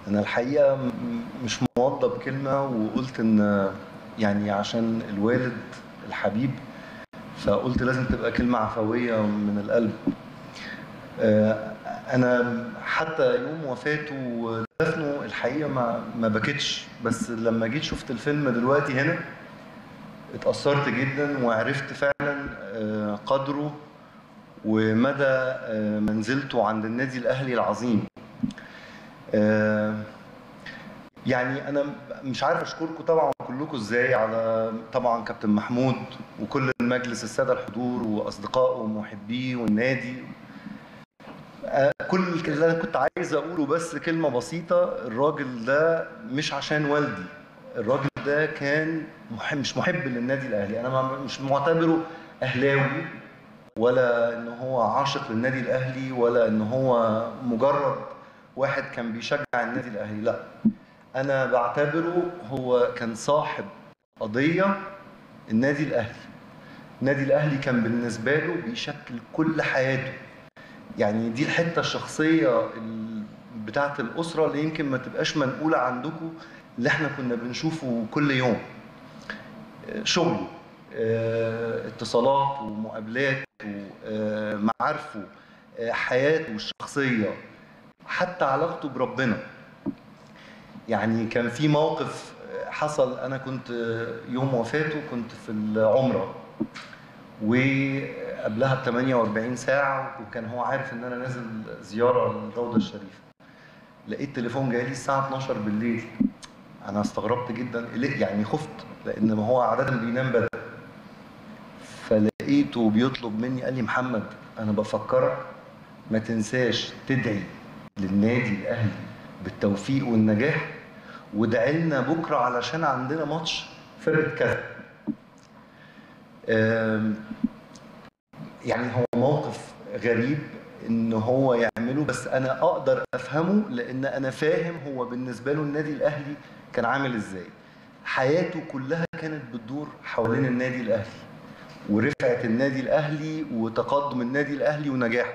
انا الحقيقه م- مش موضب كلمه وقلت ان يعني عشان الوالد الحبيب فقلت لازم تبقى كلمه عفويه من القلب آه، انا حتى يوم وفاته ودفنه الحقيقه ما ما بكتش بس لما جيت شفت الفيلم دلوقتي هنا اتأثرت جدا وعرفت فعلا آه، قدره ومدى آه، منزلته عند النادي الأهلي العظيم آه، يعني أنا مش عارف أشكركم طبعا كلكم إزاي على طبعا كابتن محمود وكل المجلس السادة الحضور وأصدقائه ومحبيه والنادي آه، كل اللي أنا كنت عايز أقوله بس كلمة بسيطة الراجل ده مش عشان والدي الراجل ده كان محب مش محب للنادي الاهلي انا ما- مش معتبره اهلاوي ولا ان هو عاشق للنادي الاهلي ولا ان هو مجرد واحد كان بيشجع النادي الاهلي لا انا بعتبره هو كان صاحب قضيه النادي الاهلي النادي الاهلي كان بالنسبه له بيشكل كل حياته يعني دي الحته الشخصيه ال- بتاعه الاسره اللي يمكن ما تبقاش منقوله عندكم اللي احنا كنا بنشوفه كل يوم آه، شغله آه، اتصالات ومقابلات ومعارفه آه، حياته الشخصيه حتى علاقته بربنا يعني كان في موقف آه، حصل انا كنت آه، يوم وفاته كنت في العمره وقبلها ب 48 ساعه وكان هو عارف ان انا نازل زياره للروضه الشريفه لقيت تليفون جاي لي الساعه 12 بالليل انا استغربت جدا قلقت- يعني خفت لان ما هو عاده بينام بدري فلقيته بيطلب مني قال لي محمد انا بفكرك ما تنساش تدعي للنادي الاهلي بالتوفيق والنجاح وادعي لنا بكره علشان عندنا ماتش فرقه كذا آم، يعني هو موقف غريب ان هو يعمله بس انا اقدر افهمه لان انا فاهم هو بالنسبه له النادي الاهلي كان عامل ازاي حياته كلها كانت بتدور حوالين النادي الاهلي ورفعه النادي الاهلي وتقدم النادي الاهلي ونجاحه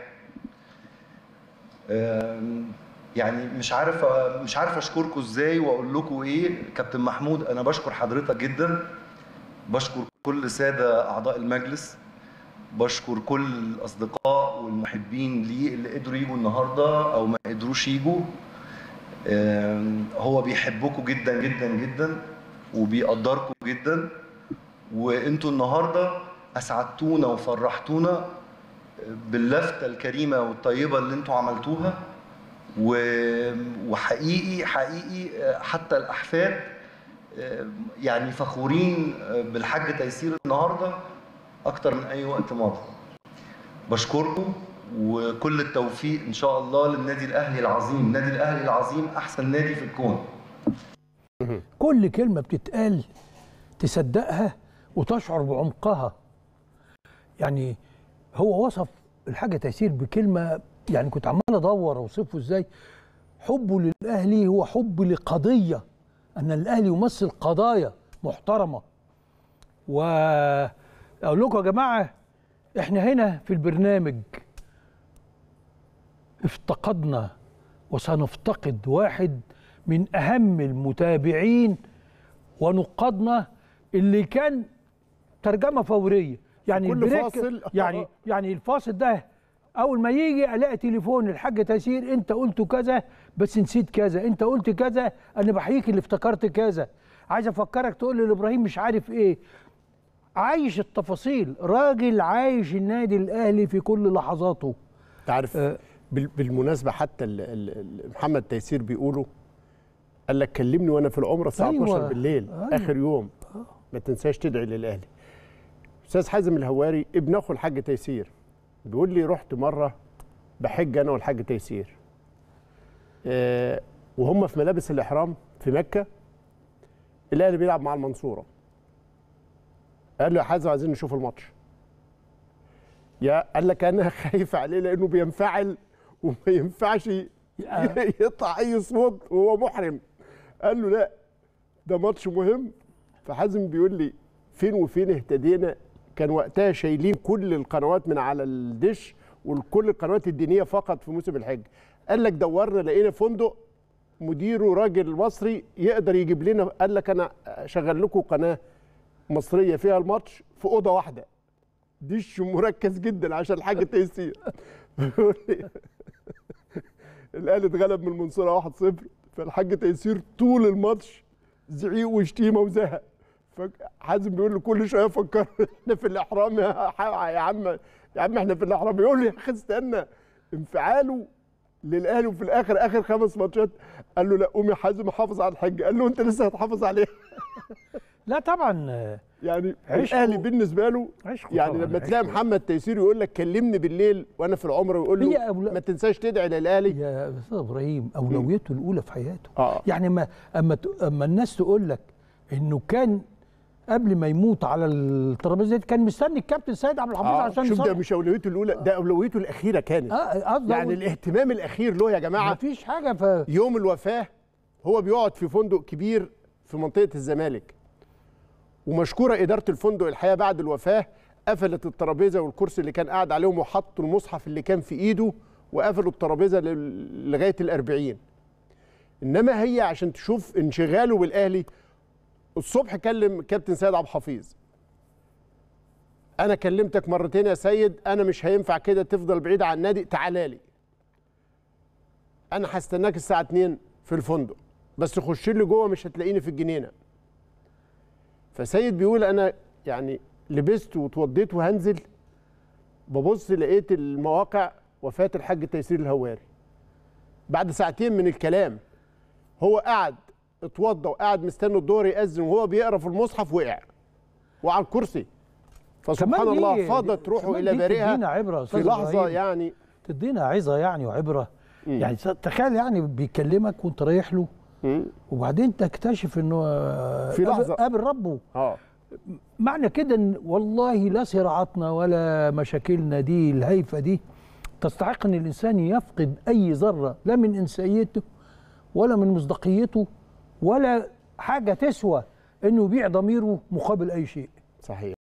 آم، يعني مش عارف مش عارف اشكركم ازاي واقول لكم ايه كابتن محمود انا بشكر حضرتك جدا بشكر كل ساده اعضاء المجلس بشكر كل الاصدقاء والمحبين ليه اللي قدروا يجوا النهارده او ما قدروش يجوا آم، هو بيحبكم جدا جدا جدا وبيقدركم جدا وانتوا النهارده اسعدتونا وفرحتونا باللفته الكريمه والطيبه اللي انتوا عملتوها و- وحقيقي حقيقي حتى الاحفاد يعني فخورين بالحاج تيسير النهارده اكتر من اي وقت مضى بشكركم وكل التوفيق ان شاء الله للنادي الاهلي العظيم النادي الاهلي العظيم احسن نادي في الكون كل كلمة بتتقال تصدقها وتشعر بعمقها يعني هو وصف الحاجة تيسير بكلمة يعني كنت عمال أدور أوصفه إزاي حبه للأهلي هو حب لقضية أن الأهلي يمثل قضايا محترمة وأقول لكم يا جماعة إحنا هنا في البرنامج افتقدنا وسنفتقد واحد من اهم المتابعين ونقادنا اللي كان ترجمه فوريه يعني كل البريك- فاصل. يعني يعني الفاصل ده اول ما يجي الاقي تليفون الحاج تيسير انت قلت كذا بس نسيت كذا انت قلت كذا انا بحييك اللي افتكرت كذا عايز افكرك تقول لي لابراهيم مش عارف ايه عايش التفاصيل راجل عايش النادي الاهلي في كل لحظاته انت عارف آه. بال- بالمناسبه حتى ال- ال- ال- محمد تيسير بيقولوا قال لك كلمني وانا في العمره الساعه أيوة. 12 بالليل أيوة. اخر يوم ما تنساش تدعي للاهلي استاذ حازم الهواري ابن اخو الحاج تيسير بيقول لي رحت مره بحج انا والحاج تيسير آه وهم في ملابس الاحرام في مكه الاهلي بيلعب مع المنصوره قال له يا حازم عايزين نشوف الماتش يا قال لك انا خايف عليه لانه بينفعل وما ينفعش ي- يقطع اي صوت وهو محرم قال له لا ده ماتش مهم فحازم بيقول لي فين وفين اهتدينا كان وقتها شايلين كل القنوات من على الدش وكل القنوات الدينيه فقط في موسم الحج قال لك دورنا لقينا فندق مديره راجل مصري يقدر يجيب لنا قال لك انا شغل لكم قناه مصريه فيها الماتش في اوضه واحده ديش مركز جدا عشان الحاجه تيسير بيقول لي الاهلي اتغلب من المنصوره 1-0 فالحاج تيسير طول الماتش زعيق وشتيمه وزهق فحازم بيقول له كل شويه فكر احنا في الاحرام يا ح- يا عم يا عم احنا في الاحرام يقول لي يا اخي استنى انفعاله للاهلي وفي الاخر اخر خمس ماتشات قال له لا قوم يا حازم حافظ على الحاج قال له انت لسه هتحافظ عليه لا طبعا آه، يعني عشقه- الاهلي بالنسبه له عشقه يعني طبعاً، لما تلاقي عشقه. محمد تيسير يقول لك كلمني بالليل وانا في العمره ويقول هي له أولا- ما تنساش تدعي للاهلي يا استاذ ابراهيم اولويته الاولى في حياته اه يعني ما اما ت- اما الناس تقول لك انه كان قبل ما يموت على الترابيزه دي كان مستني الكابتن سيد عبد الحفيظ آه. عشان شوف ده يصلح. مش اولويته الاولى ده اولويته الاخيره كانت اه قصدي يعني أقول الاهتمام الاخير له يا ما جماعه فيش حاجه ف يوم الوفاه هو بيقعد في فندق كبير في منطقه الزمالك ومشكوره اداره الفندق الحقيقه بعد الوفاه قفلت الترابيزه والكرسي اللي كان قاعد عليهم وحطوا المصحف اللي كان في ايده وقفلوا الترابيزه لل- لغايه الأربعين انما هي عشان تشوف انشغاله بالاهلي الصبح كلم كابتن سيد عبد الحفيظ انا كلمتك مرتين يا سيد انا مش هينفع كده تفضل بعيد عن النادي تعالى لي انا هستناك الساعه 2 في الفندق بس خش لي جوه مش هتلاقيني في الجنينه فسيد بيقول انا يعني لبست واتوضيت وهنزل ببص لقيت المواقع وفاه الحاج تيسير الهواري بعد ساعتين من الكلام هو قعد اتوضى وقعد مستني الظهر يأذن وهو بيقرا في المصحف وقع وعلى الكرسي فسبحان كمان الله دي- فاضت روحه كمان الى دي بارئها تدينا عبره يا في أستاذ لحظه إبراهيم. يعني تدينا عظه يعني وعبره مم. يعني تخيل يعني بيكلمك وانت رايح له مم. وبعدين تكتشف انه آه، في قابل- لحظة. قابل ربه اه معنى كده ان والله لا صراعاتنا ولا مشاكلنا دي الهايفه دي تستحق ان الانسان يفقد اي ذره لا من انسانيته ولا من مصداقيته ولا حاجه تسوى انه يبيع ضميره مقابل اي شيء صحيح